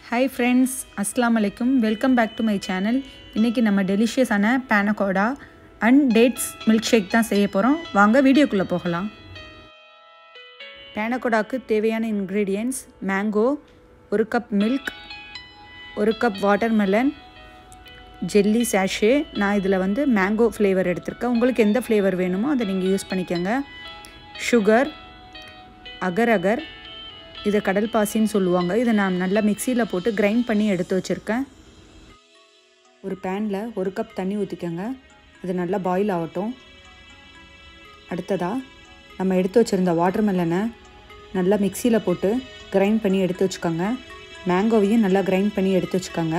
hi friends அஸ்லாம் அலைக்கும் welcome back to my channel இன்றைக்கி நம்ம டெலிஷியஸான panna cotta and dates milkshake தான் செய்ய போகிறோம் வாங்க வீடியோக்குள்ளே போகலாம் பேனகோடாக்கு தேவையான இன்க்ரீடியன்ட்ஸ் மேங்கோ ஒரு கப் மில்க் ஒரு கப் வாட்டர்மெலன் ஜெல்லி சாஷே நான் இதில் வந்து மேங்கோ ஃப்ளேவர் எடுத்திருக்கேன் உங்களுக்கு எந்த ஃப்ளேவர் வேணுமோ அதை நீங்கள் யூஸ் பண்ணிக்கோங்க சுகர் அகர் அகர் இதை கடல் பாசின்னு சொல்லுவாங்க இதை நான் நல்லா மிக்சியில் போட்டு கிரைண்ட் பண்ணி எடுத்து வச்சுருக்கேன் ஒரு பேனில் ஒரு கப் தண்ணி ஊற்றிக்கோங்க அது நல்லா பாயில் ஆகட்டும் அடுத்ததாக நம்ம எடுத்து வச்சுருந்த வாட்டர்மெலனை நல்லா மிக்சியில் போட்டு கிரைண்ட் பண்ணி எடுத்து வச்சுக்கோங்க மேங்கோவையும் நல்லா கிரைண்ட் பண்ணி எடுத்து வச்சுக்கோங்க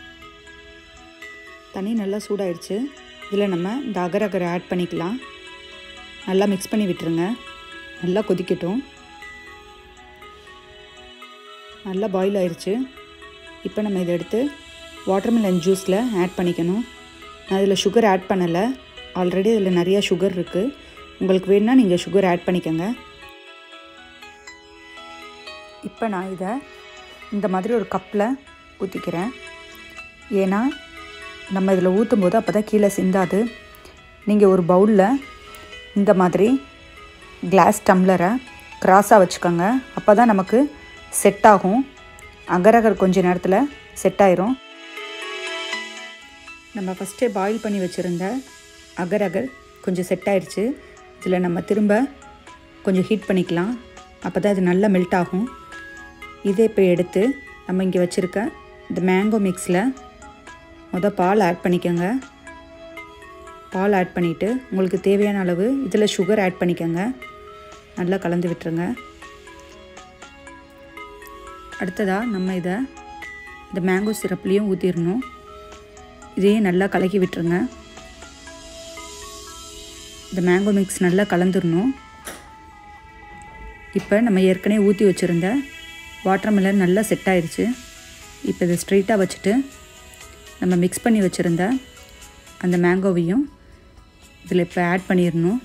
தண்ணி நல்லா சூடாயிடுச்சு இதில் நம்ம இந்த அகர் அகரை ஆட் பண்ணிக்கலாம் நல்லா மிக்ஸ் பண்ணி விட்டுருங்க நல்லா கொதிக்கட்டும் நல்லா பாயில் ஆயிடுச்சு இப்போ நம்ம இதை எடுத்து வாட்டர்மெலன் ஜூஸில் ஆட் பண்ணிக்கணும் நான் இதில் சுகர் ஆட் பண்ணலை ஆல்ரெடி இதில் நிறையா சுகர் இருக்குது உங்களுக்கு வேணுன்னா நீங்கள் சுகர் ஆட் பண்ணிக்கோங்க இப்போ நான் இதை இந்த மாதிரி ஒரு கப்பில் ஊற்றிக்கிறேன் ஏன்னா நம்ம இதில் ஊற்றும் போது அப்போ தான் கீழே சிந்தாது நீங்கள் ஒரு பவுலில் இந்த மாதிரி கிளாஸ் டம்ளரை க்ராஸாக வச்சுக்கோங்க அப்போ தான் நமக்கு செட் ஆகும் அகரகர் கொஞ்ச நேரத்தில் செட் ஆயிரும் நம்ம ஃபஸ்ட்டே பாயில் பண்ணி வச்சுருந்த அகரகர் கொஞ்சம் செட் ஆயிடுச்சு இதில் நம்ம திரும்ப கொஞ்சம் ஹீட் பண்ணிக்கலாம் அப்போ தான் இது நல்லா மெல்ட் ஆகும் இதை இப்போ எடுத்து நம்ம இங்கே வச்சுருக்க இந்த மேங்கோ மிக்ஸில் மொதல் பால் ஆட் பண்ணிக்கோங்க பால் ஆட் பண்ணிவிட்டு உங்களுக்கு தேவையான அளவு இதில் சுகர் ஆட் பண்ணிக்கோங்க நல்லா கலந்து விட்டுருங்க அடுத்ததாக நம்ம இதை இந்த மேங்கோ சிரப்லேயும் ஊற்றிடணும் இதையும் நல்லா கலக்கி விட்டுருங்க இந்த மேங்கோ மிக்ஸ் நல்லா கலந்துடணும் இப்போ நம்ம ஏற்கனவே ஊற்றி வச்சுருந்த வாட்டர்மெலன் நல்லா செட் ஆயிடுச்சு இப்போ இதை ஸ்ட்ரெயிட்டாக வச்சுட்டு நம்ம மிக்ஸ் பண்ணி வச்சுருந்த அந்த மேங்கோவையும் இதில் இப்போ ஆட் பண்ணிடணும்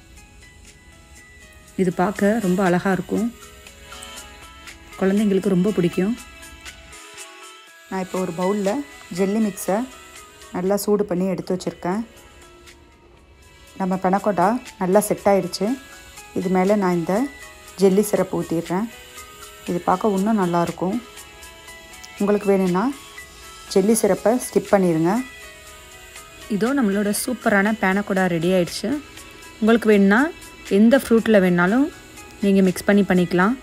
இது பார்க்க ரொம்ப அழகாக இருக்கும் குழந்தைங்களுக்கு ரொம்ப பிடிக்கும் நான் இப்போ ஒரு பவுலில் ஜெல்லி மிக்ஸை நல்லா சூடு பண்ணி எடுத்து வச்சுருக்கேன் நம்ம பெனக்கோட்டா நல்லா செட் ஆயிடுச்சு இது மேலே நான் இந்த ஜெல்லி சிரப்பு ஊற்றிடுறேன் இது பார்க்க இன்னும் நல்லாயிருக்கும் உங்களுக்கு வேணும்னா ஜெல்லி சிரப்பை ஸ்கிப் பண்ணிடுங்க இதோ நம்மளோட சூப்பரான பேனக்கோடா ரெடி ஆயிடுச்சு உங்களுக்கு வேணும்னா எந்த ஃப்ரூட்டில் வேணாலும் நீங்கள் மிக்ஸ் பண்ணி பண்ணிக்கலாம்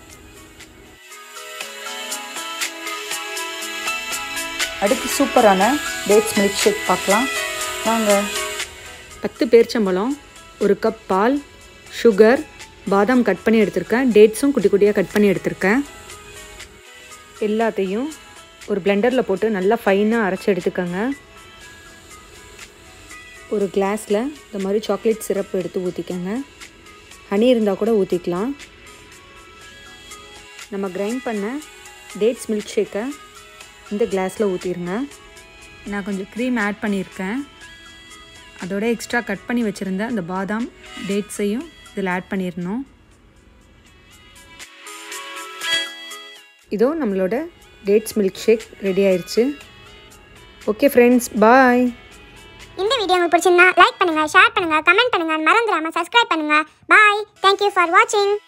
அடுத்து சூப்பரான டேட்ஸ் மில்க் ஷேக் பார்க்கலாம் வாங்க பத்து பேர்ச்சம்பழம் ஒரு கப் பால் சுகர் பாதாம் கட் பண்ணி எடுத்திருக்கேன் டேட்ஸும் குட்டி குட்டியாக கட் பண்ணி எடுத்திருக்கேன் எல்லாத்தையும் ஒரு பிளெண்டரில் போட்டு நல்லா ஃபைனாக அரைச்சி எடுத்துக்கோங்க ஒரு கிளாஸில் இந்த மாதிரி சாக்லேட் சிரப் எடுத்து ஊற்றிக்கோங்க ஹனி இருந்தால் கூட ஊற்றிக்கலாம் நம்ம கிரைண்ட் பண்ண டேட்ஸ் மில்க் ஷேக்கை இந்த கிளாஸில் ஊற்றிடுங்க நான் கொஞ்சம் க்ரீம் ஆட் பண்ணியிருக்கேன் அதோட எக்ஸ்ட்ரா கட் பண்ணி வச்சுருந்த அந்த பாதாம் டேட்ஸையும் இதில் ஆட் பண்ணிடணும் இதோ நம்மளோட டேட்ஸ் மில்க் ஷேக் ரெடி ஆயிடுச்சு ஓகே ஃப்ரெண்ட்ஸ் பாய் இந்த வீடியோ உங்களுக்கு பிடிச்சிருந்தா லைக் பண்ணுங்க ஷேர் பண்ணுங்க கமெண்ட் பண்ணுங்க மறந்துடாம சப்ஸ்கிரைப் பண்ணுங்க பாய் தேங்க்யூ ஃபார் வாட்சிங்